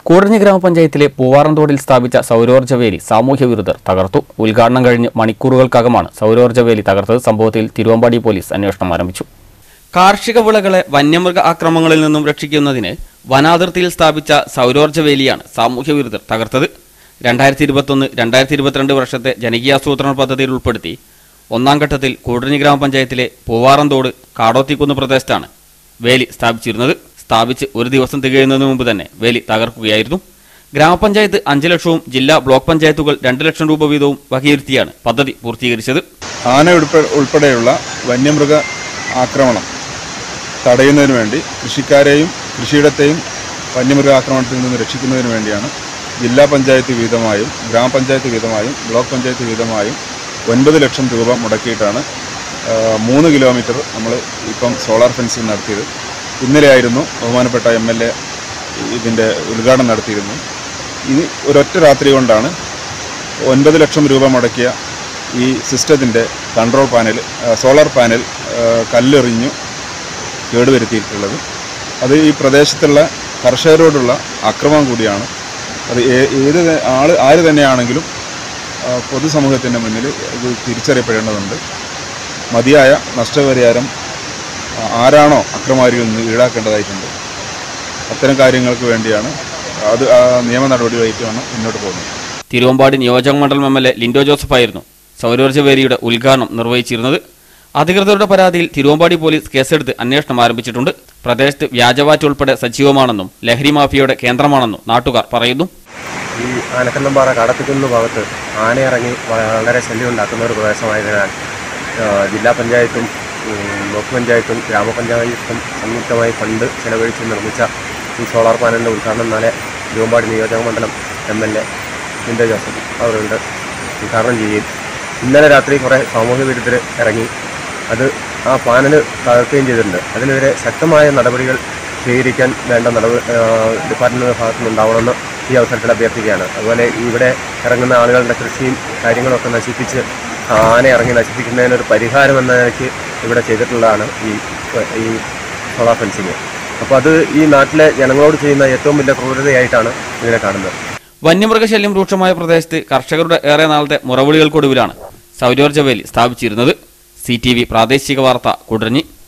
കൂടഞ്ഞി ഗ്രാമപഞ്ചായത്തിലെ പൂവാറന്തോടിൽ സ്ഥാപിച്ച സൗരോർജ്ജ വേലി സാമൂഹ്യ വിരുദ്ധർ തകർത്തു ഉദ്ഘാടനം കഴിഞ്ഞ് മണിക്കൂറുകൾക്കകമാണ് സൗരോർജ്ജ വേലി തകർത്തത് സംഭവത്തിൽ തിരുവമ്പാടി പോലീസ് അന്വേഷണം ആരംഭിച്ചു കാർഷിക വിളകളെ വന്യമൃഗ ആക്രമണങ്ങളിൽ നിന്നും രക്ഷിക്കുന്നതിന് വനാതിർത്തിയിൽ സ്ഥാപിച്ച സൗരോർജ്ജ വേലിയാണ് സാമൂഹ്യ വിരുദ്ധർ തകർത്തത് രണ്ടായിരത്തി ഇരുപത്തൊന്ന് രണ്ടായിരത്തി ഇരുപത്തിരണ്ട് വർഷത്തെ ജനകീയാസൂത്രണ പദ്ധതിയിൽ ഉൾപ്പെടുത്തി ഒന്നാം ഘട്ടത്തിൽ കൂടഞ്ഞി ഗ്രാമപഞ്ചായത്തിലെ പൂവാറന്തോട് കാടോത്തിക്കുന്ന് പ്രദേശത്താണ് വേലി സ്ഥാപിച്ചിരുന്നത് സ്ഥാപിച്ച് ഒരു ദിവസം തികയുന്നതിന് മുമ്പ് തന്നെ വേലി തകർക്കുകയായിരുന്നു ഗ്രാമപഞ്ചായത്ത് അഞ്ച് ലക്ഷവും ജില്ലാ ബ്ലോക്ക് പഞ്ചായത്തുകൾ രണ്ട് ലക്ഷം രൂപ വീതവും വകയിരുത്തിയാണ് പദ്ധതി പൂർത്തീകരിച്ചത് ആന ഉൾപ്പെ- ഉൾപ്പെടെയുള്ള വന്യമൃഗ ആക്രമണം തടയുന്നതിന് വേണ്ടി കൃഷിക്കാരെയും കൃഷിയിടത്തെയും വന്യമൃഗ ആക്രമണത്തിൽ നിന്ന് രക്ഷിക്കുന്നതിന് വേണ്ടിയാണ് ജില്ലാ പഞ്ചായത്ത് വീതമായും ഗ്രാമപഞ്ചായത്ത് വീതമായും ബ്ലോക്ക് പഞ്ചായത്ത് വീതമായും ഒൻപത് ലക്ഷം രൂപ മുടക്കിയിട്ടാണ് ആ, മൂന്ന് കിലോമീറ്റർ നമ്മൾ ഇപ്പം സോളാർ ഫെൻസിങ് നടത്തിയത് ഇന്നലെയായിരുന്നു ബഹുമാനപ്പെട്ട എം എൽ എ ഇതിൻ്റെ ഉദ്ഘാടനം നടത്തിയിരുന്നു ഇത് ഒരൊറ്റ രാത്രി കൊണ്ടാണ് ഒൻപത് ലക്ഷം രൂപ മുടക്കിയ ഈ സിസ്റ്റത്തിൻ്റെ കൺട്രോൾ പാനൽ ആ, സോളാർ പാനൽ ആ, കല്ലെറിഞ്ഞു കേടുവരുത്തിയിട്ടുള്ളത് അത് ഈ പ്രദേശത്തുള്ള കർഷകരോടുള്ള അക്രമം കൂടിയാണ് അത് ഏ- ഏത് ത- ആള് ആര് തന്നെയാണെങ്കിലും ആ, പൊതുസമൂഹത്തിൻ്റെ മുന്നിൽ ഇത് തിരിച്ചറിയപ്പെടേണ്ടതുണ്ട് മതിയായ നഷ്ടപരിഹാരം ആ, ആരാണോ അക്രമാരികളിൽ നിന്ന് ഈടാക്കേണ്ടതായിട്ടുണ്ട് അത്തരം കാര്യങ്ങൾക്ക് വേണ്ടിയാണ് അത് ആ നിയമ നടപടിയായിട്ടാണ് മുന്നോട്ട് പോകുന്നത് തിരുവമ്പാടി നിയോജക മണ്ഡലം എം എൽ എ ലിൻഡോ ജോസഫായിരുന്നു സൗരോർജ്ജ വേലിയുടെ ഉദ്ഘാടനം നിർവഹിച്ചിരുന്നത് അധികൃതരുടെ പരാതിയിൽ തിരുവമ്പാടി പോലീസ് കേസെടുത്ത് അന്വേഷണം ആരംഭിച്ചിട്ടുണ്ട് പ്രദേശത്ത് വ്യാജവാറ്റ് ഉൾപ്പെടെ സജീവമാണെന്നും ലഹരി മാഫിയയുടെ കേന്ദ്രമാണെന്നും നാട്ടുകാർ പറയുന്നു ഈ ആനക്കണ്ണമ്പാറ കടത്തിക്കുന്ന ഭാഗത്ത് ആന ഇറങ്ങി വളരെ ശല്യം ഉണ്ടാക്കുന്ന ഒരു പ്രദേശമായതിനാൽ ആ, ജില്ലാ പഞ്ചായത്തും ഉം, ബ്ലോക്ക് പഞ്ചായത്തും ഗ്രാമപഞ്ചായത്തും സംയുക്തമായി ഫണ്ട് ചെലവഴിച്ച് നിർമ്മിച്ച ഈ സോളാർ പാനലിൻ്റെ ഉദ്ഘാടനം നാളെ തിരുവമ്പാടി നിയോജക മണ്ഡലം M L A Linto Joseph അവരുണ്ട് ഉദ്ഘാടനം ചെയ്യുകയും ഇന്നലെ രാത്രി കുറേ സാമൂഹ്യ വിരുദ്ധർ ഇറങ്ങി അത് ആ പാനൽ തകർക്കുകയും ചെയ്തിട്ടുണ്ട് അതിനെതിരെ ശക്തമായ നടപടികൾ സ്വീകരിക്കാൻ വേണ്ട നടപടി ഡിപ്പാർട്ട്മെൻറ്റിൻ്റെ ഭാഗത്തു നിന്നുണ്ടാവണമെന്ന് ഈ അവസരത്തിൽ അഭ്യർത്ഥിക്കുകയാണ് അതുപോലെ ഇവിടെ ഇറങ്ങുന്ന ആളുകളുടെ കൃഷിയും കാര്യങ്ങളൊക്കെ നശിപ്പിച്ച് ആന ഇറങ്ങി നശിപ്പിക്കുന്നതിനൊരു പരിഹാരം എന്ന നിലയ്ക്ക് ഇവിടെ ചെയ്തിട്ടുള്ളതാണ് ഈ ഈ സോളാർ ഫെൻസിങ് അപ്പോൾ അത് ഈ നാട്ടിലെ ജനങ്ങളോട് ചെയ്യുന്ന ഏറ്റവും വലിയ ക്രൂരതയായിട്ടാണ് ഇതിനെ കാണുന്നത് വന്യമൃഗശല്യം രൂക്ഷമായ പ്രദേശത്ത് കർഷകരുടെ ഏറെ നാളത്തെ മുറവിളികൾക്കൊടുവിലാണ് സൗരോർജ്ജ വേലി സ്ഥാപിച്ചിരുന്നത് സി ടി വി പ്രാദേശിക വാർത്ത കുടഞ്ഞി